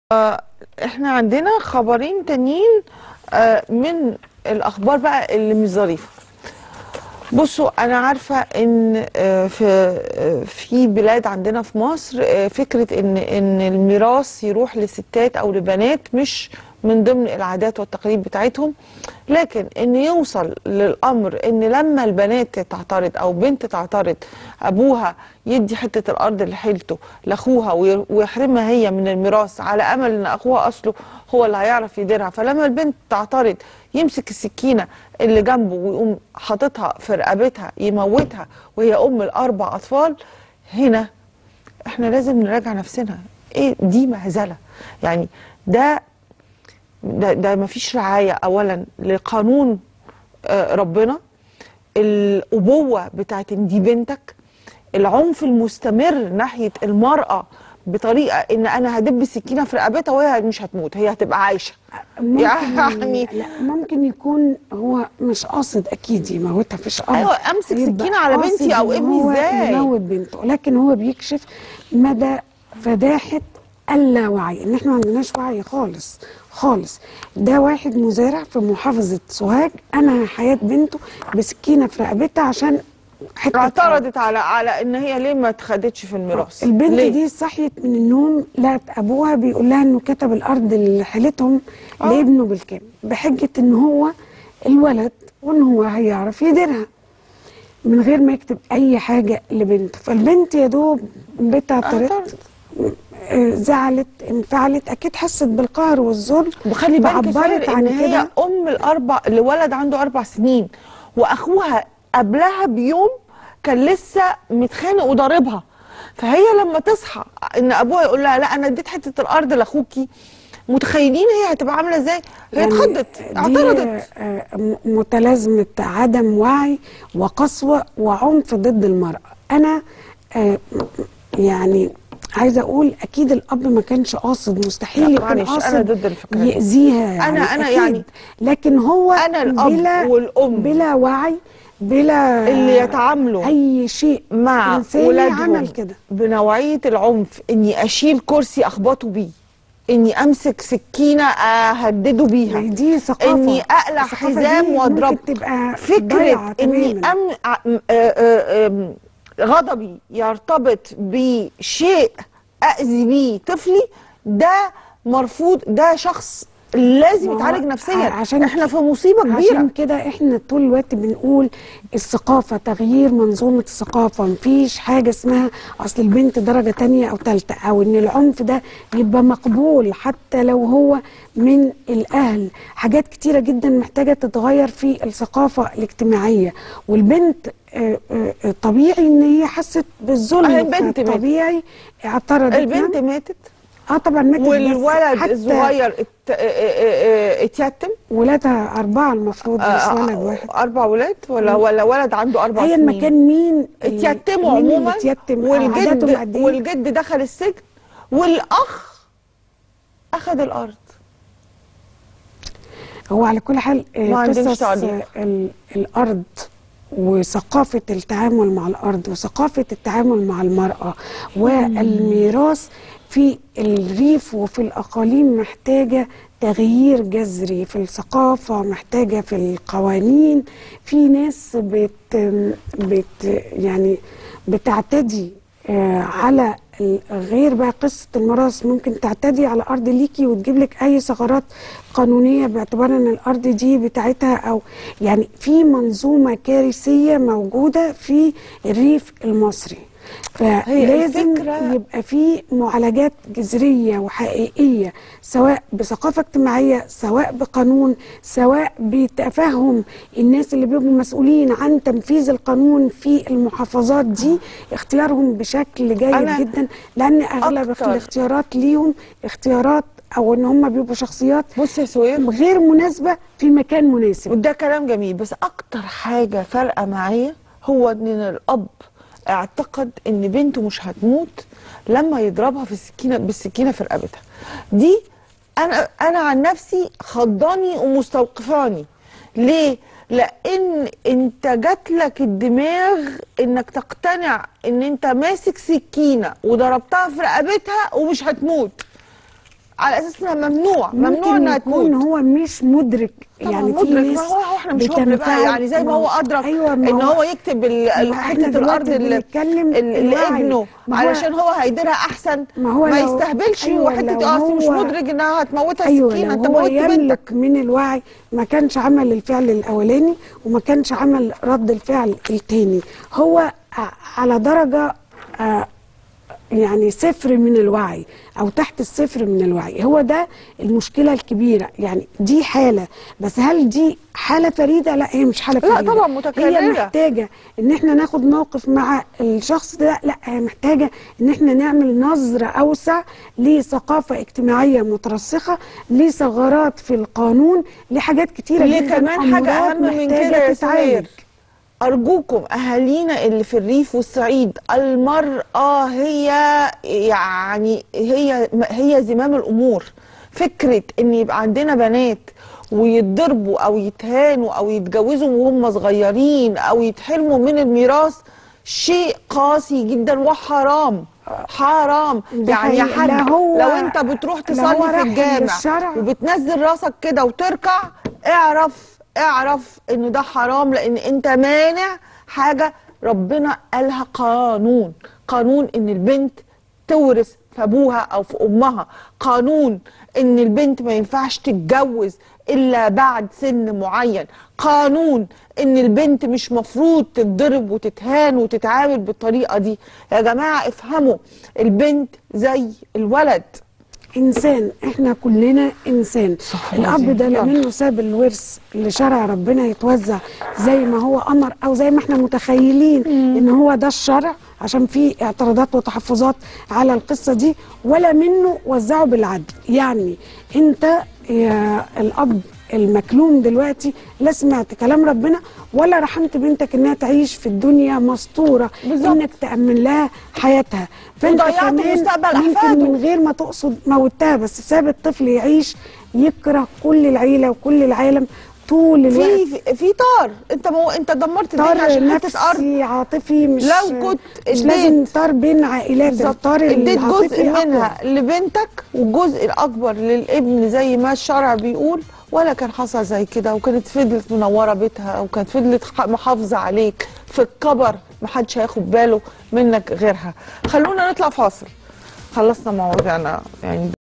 احنا عندنا خبرين تانيين آه، من الاخبار بقى اللي مش ظريفه بصوا انا عارفه ان آه، في آه، في بلاد عندنا في مصر آه، فكره ان ان الميراث يروح لستات او لبنات مش من ضمن العادات والتقاليد بتاعتهم لكن ان يوصل للامر ان لما البنات تعترض او بنت تعترض ابوها يدي حته الارض لحيلته لاخوها وي- ويحرمها هي من الميراث على امل ان اخوها اصله هو اللي هيعرف يديرها فلما البنت تعترض يمسك السكينه اللي جنبه ويقوم حاططها في رقبتها يموتها وهي ام الاربع اطفال هنا احنا لازم نراجع نفسنا ايه دي مهزله يعني ده ده, ده مفيش رعايه اولا لقانون آه، ربنا الابوه بتاعت ان دي بنتك العنف المستمر ناحيه المراه بطريقه ان انا هدب السكينه في رقبتها وهي مش هتموت هي هتبقى عايشه ممكن يعني لا ممكن يكون هو مش قاصد اكيد يموتها فيش امر أيوة، أمسك يبقى سكينة على قاصد بنتي أو إن ابني هو إزاي؟ يموت بنته لكن هو بيكشف مدى فداحه اللاوعي ان احنا ما عندناش وعي خالص خالص ده واحد مزارع في محافظه سوهاج انهى حياه بنته بسكينه في رقبتها عشان حته أرض. اعترضت على على ان هي ليه ما اتخدتش في الميراث البنت ليه؟ دي صحيت من النوم لقت ابوها بيقول لها انه كتب الارض اللي حيلتهم آه. لابنه بالكامل بحجه ان هو الولد وان هو هيعرف يديرها من غير ما يكتب اي حاجه لبنته فالبنت يا دوب بتعترض اعترضت. آه، زعلت انفعلت اكيد حست بالقهر والظلم وخلي بالك يا فعبرت سهير عن ان هي كده ام الاربع لولد عنده اربع سنين واخوها قبلها بيوم كان لسه متخانق وضاربها فهي لما تصحى ان ابوها يقول لها لا انا اديت حته الارض لاخوكي متخيلين هي هتبقى عامله ازاي هي يعني اتخضت دي اعترضت آه، م- متلازمة عدم وعي وقسوة وعنف ضد المرأة أنا آه، يعني عايزة أقول أكيد الأب ما كانش قاصد مستحيل لا، يكون معلش، أنا قاصد ضد الفكرة دي. يأذيها يعني أنا- أنا أكيد. يعني لكن هو أنا الأب بلا والأم بلا وعي بلا اللي يتعاملوا أي شيء مع إنساني ولادهم عمل كده بنوعيه العنف اني اشيل كرسي اخبطه بيه اني امسك سكينه اهدده ما بيها هي دي ثقافة اني اقلع الثقافة حزام دي واضرب ممكن تبقى فكره ضايعة اني تماماً. أم ع- م- آه، آه، آم، غضبي يرتبط بشيء اذي بيه طفلي ده مرفوض ده شخص لازم ما هو يتعالج نفسيا عشان احنا في مصيبه كبيره عشان كده احنا طول الوقت بنقول الثقافة تغيير منظومة الثقافة مفيش حاجة اسمها أصل البنت درجة تانية أو تالتة أو إن العنف ده يبقى مقبول حتى لو هو من الأهل حاجات كتيرة جدا محتاجة تتغير في الثقافة الاجتماعية والبنت آه، آه، آه، طبيعي إن هي حست أهي بالظلم البنت ماتت. طبيعي اعترضت البنت نعم. ماتت اه طبعا ماتت بس والولد حتى الصغير ات- اه- اه- اه- اتيتم ولادها أربعة المفروض مش آه، ولد واحد اربع ولاد ولا ولا ولد عنده اربع ايا سنين ما كان مين اللي- اتيتموا مين اللي عموما اتيتم عاداتهم والجد قد ايه والجد دخل السجن والاخ اخذ الارض هو على كل حال آه، ما عندناش قصص تعليق. آه، ال- الارض وثقافة التعامل مع الأرض وثقافة التعامل مع المرأة والميراث في الريف وفي الأقاليم محتاجة تغيير جذري في الثقافة محتاجة في القوانين في ناس بت, بت يعني بتعتدي آه، على ال- غير بقى قصة الميراث ممكن تعتدي على أرض ليكي وتجيب لك أي ثغرات قانونية باعتبار أن الأرض دي بتاعتها أو يعني في منظومة كارثية موجودة في الريف المصري فلازم الفكرة- يبقى في معالجات جذرية وحقيقية سواء بثقافة اجتماعية سواء بقانون سواء بتفهم الناس اللي بيبقوا مسؤولين عن تنفيذ القانون في المحافظات دي اختيارهم بشكل جيد أنا جدا لأن أغلب أكتر- الاختيارات ليهم اختيارات أو إن هم بيبقوا شخصيات بص يا سوير غير مناسبة في مكان مناسب وده كلام جميل بس اكتر حاجه فارقه معايا هو ان الاب اعتقد ان بنته مش هتموت لما يضربها في السكينه بالسكينه في رقبتها دي انا انا عن نفسي خضاني ومستوقفاني ليه لان انت جات لك الدماغ انك تقتنع ان انت ماسك سكينه وضربتها في رقبتها ومش هتموت على اساس انها ممنوع ممكن ممنوع انها يكون تموت هو مش مدرك طبعاً يعني في مدرك ما ناس هو هو احنا مش هبل بقى بتنفعل. يعني زي ما هو ادرك أيوة ما ان هو يكتب ال- ال- ما حته إحنا الارض دلوقتي اللي بنتكلم اللي الوعي. لابنه ما هو- علشان هو هيديرها احسن ما هو ما لو- يستهبلش أيوة وحته لو اه أصل مش هو- مدرك انها هتموتها ايوه السكينه لو انت هو موت بنتك يملك من الوعي ما كانش عمل الفعل الاولاني وما كانش عمل رد الفعل التاني هو ع- على درجه آه، يعني صفر من الوعي او تحت الصفر من الوعي هو ده المشكله الكبيره يعني دي حاله بس هل دي حاله فريده لا هي مش حاله لا فريده طبعاً هي متكررة. محتاجه ان احنا ناخد موقف مع الشخص ده لا هي محتاجه ان احنا نعمل نظره اوسع لثقافه اجتماعيه مترسخه لثغرات في القانون لحاجات كتيره ليه جدا كمان حاجه أمراض اهم من محتاجة كده يا تتعالج. سمير أرجوكم أهالينا اللي في الريف والصعيد المرأة هي يعني هي هي زمام الأمور فكرة إن يبقى عندنا بنات ويتضربوا أو يتهانوا أو يتجوزوا وهم صغيرين أو يتحرموا من الميراث شيء قاسي جدا وحرام حرام ده يعني يا حقيقي. حاج لا هو- لو انت بتروح لا تصلي هو في راح الجامع للشرع. وبتنزل راسك كده وتركع اعرف اعرف ان ده حرام لان انت مانع حاجه ربنا قالها قانون قانون ان البنت تورث في ابوها او في امها قانون ان البنت ما ينفعش تتجوز الا بعد سن معين قانون ان البنت مش مفروض تتضرب وتتهان وتتعامل بالطريقه دي يا جماعه افهموا البنت زي الولد انسان احنا كلنا انسان صح العظيم. الاب ده لا يلا. منه ساب الورث اللي شرع ربنا يتوزع زي ما هو امر او زي ما احنا متخيلين ان هو ده الشرع عشان في اعتراضات وتحفظات على القصه دي ولا منه وزعه بالعدل يعني انت يا الاب المكلوم دلوقتي لا سمعت كلام ربنا ولا رحمت بنتك انها تعيش في الدنيا مستوره بالظبط. انك تامن لها حياتها فانت وضيعت كمان مستقبل ممكن أحفاده. من غير ما تقصد موتها بس ساب الطفل يعيش يكره كل العيله وكل العالم طول الوقت في في طار انت مو انت دمرت الدنيا طار عشان حته ارض نفسي عاطفي مش لو كنت مش اديت- لازم طار بين عائلات بالظبط. الطار اديت العاطفي جزء أقوى. منها لبنتك والجزء الاكبر للابن زي ما الشرع بيقول ولا كان حصل زي كده وكانت فضلت منوره بيتها وكانت فضلت ح- محافظه عليك في الكبر محدش هياخد باله منك غيرها خلونا نطلع فاصل خلصنا مواضيعنا يعني